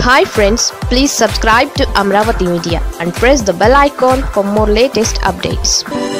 hi friends please subscribe to Amaravati media and press the bell icon for more latest updates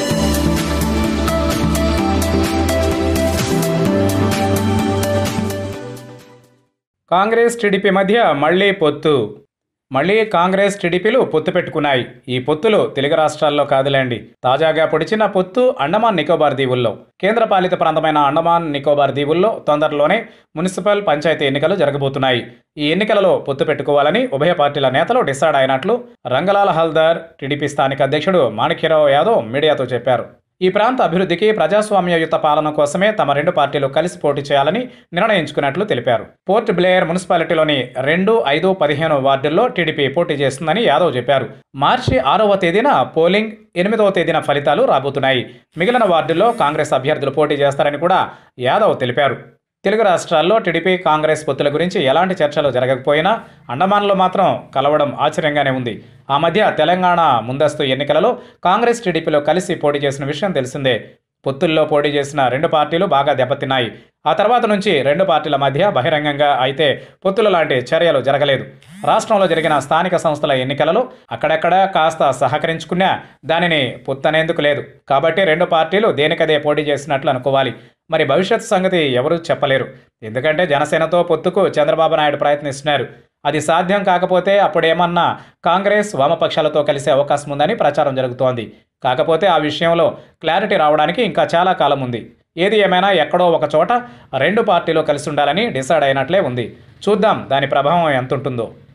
Congress TDP మధ్య మళ్లీ పొత్తు మళ్లీ కాంగ్రెస్ టీడీపీలు పొత్తు పెట్టుకున్నాయి ఈ పొత్తులు తెలుగు రాష్ట్రాల్లో కాదులేండి తాజాగా పొడిచిన పొత్తు అండమాన్ నికోబార్ దీవుల్లో కేంద్రపాలిత ప్రాంతమైన అండమాన్ నికోబార్ దీవుల్లో తొందరలోనే మున్సిపల్ పంచాయతీ ఎన్నికలు జరగబోతున్నాయి ఈ ఎన్నికలలో పొత్తు పెట్టుకోవాలని ఉభయ పార్టీల నేతలు డిసైడ్ అయినట్లు రంగలాల్ హల్దర్ టీడీపీ స్థానిక అధ్యక్షుడు మాణిక్యరావు యాదవ్ మీడియాతో చెప్పారు ఈ ప్రాంత అభివృద్ధికి ప్రజాస్వామ్యయుత పాలన కోసమే తమ రెండు పార్టీలు కలిసి పోటీ చేయాలని నిర్ణయించుకున్నట్లు తెలిపారు పోర్ట్ బ్లేయర్ మున్సిపాలిటీలోని రెండు ఐదు పదిహేను వార్డుల్లో టీడీపీ పోటీ చేస్తుందని యాదవ్ చెప్పారు మార్చి ఆరవ తేదీన పోలింగ్ ఎనిమిదవ తేదీన ఫలితాలు రాబోతున్నాయి మిగిలిన వార్డుల్లో కాంగ్రెస్ అభ్యర్థులు పోటీ చేస్తారని కూడా యాదవ్ తెలిపారు తెలుగు రాష్ట్రాల్లో టీడీపీ కాంగ్రెస్ పొత్తుల గురించి ఎలాంటి చర్చలు జరగకపోయినా అండమాన్లో మాత్రం కలవడం ఆశ్చర్యంగానే ఉంది ఆ మధ్య తెలంగాణ ముందస్తు ఎన్నికలలో కాంగ్రెస్ టీడీపీలో కలిసి పోటీ చేసిన విషయం తెలిసిందే పొత్తుల్లో పోటీ చేసిన రెండు పార్టీలు బాగా దెబ్బతిన్నాయి ఆ తర్వాత నుంచి రెండు పార్టీల మధ్య బహిరంగంగా అయితే పొత్తుల లాంటి చర్యలు జరగలేదు రాష్ట్రంలో జరిగిన స్థానిక సంస్థల ఎన్నికలలో అక్కడక్కడ కాస్త సహకరించుకున్నా దానిని పొత్తనేందుకు లేదు కాబట్టి రెండు పార్టీలు దేనికదే పోటీ చేసినట్లు అనుకోవాలి మరి భవిష్యత్ సంగతి ఎవరూ చెప్పలేరు ఎందుకంటే జనసేనతో పొత్తుకు చంద్రబాబు నాయుడు ప్రయత్నిస్తున్నారు అది సాధ్యం కాకపోతే అప్పుడేమన్నా కాంగ్రెస్ వామపక్షాలతో కలిసే అవకాశం ఉందని ప్రచారం జరుగుతోంది కాకపోతే ఆ విషయంలో క్లారిటీ రావడానికి ఇంకా చాలా కాలం ఉంది ఏది ఏమైనా ఎక్కడో ఒక చోట రెండు పార్టీలు కలిసి ఉండాలని డిసైడ్ అయినట్లే ఉంది చూద్దాం దాని ప్రభావం ఎంతుంటుందో